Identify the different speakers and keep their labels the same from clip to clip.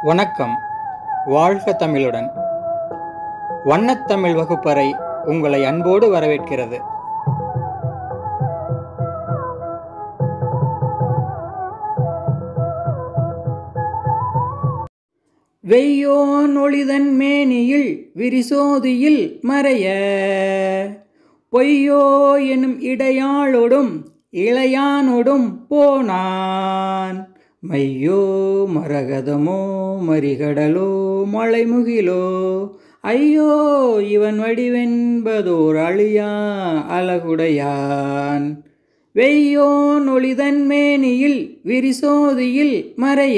Speaker 1: வணக்கம் வாழ்க தமிழுடன் வண்ணத்தமிழ் வகுப்பறை உங்களை அன்போடு வரவேற்கிறது வெய்யோன் ஒளிதன் மேனியில் விரிசோதியில் மறைய பொய்யோ எனும் இடையாளொடும் இளையானொடும் போனான் மையோ மரகதமோ மறிகடலோ மலைமுகிலோ ஐயோ இவன் வடிவென்பதோர் அழியா அழகுடையான் வெய்யோன் ஒளிதன் மேனியில் விரிசோதியில் மறைய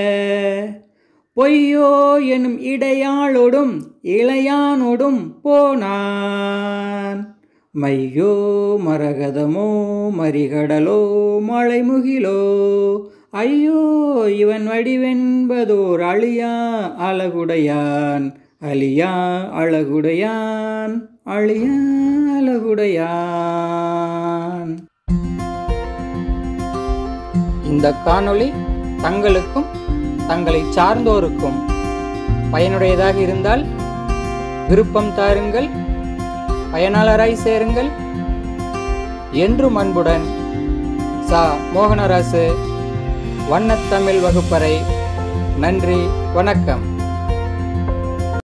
Speaker 1: பொய்யோ எனும் இடையாளொடும் இளையானொடும் போனான் மையோ மரகதமோ மறிகடலோ மலைமுகிலோ ஐயோ இவன் வடிவென்பதோர் அழியா அழகுடையான் அழியா அழகுடையான் அழியா அழகுடையான் இந்த காணொளி தங்களுக்கும் தங்களை சார்ந்தோருக்கும் பயனுடையதாக இருந்தால் விருப்பம் தாருங்கள் பயனாளராய் சேருங்கள் என்றும் அன்புடன் சா மோகனராசு வண்ணத்தமிழ் வகுப்பறை நன்றி வணக்கம்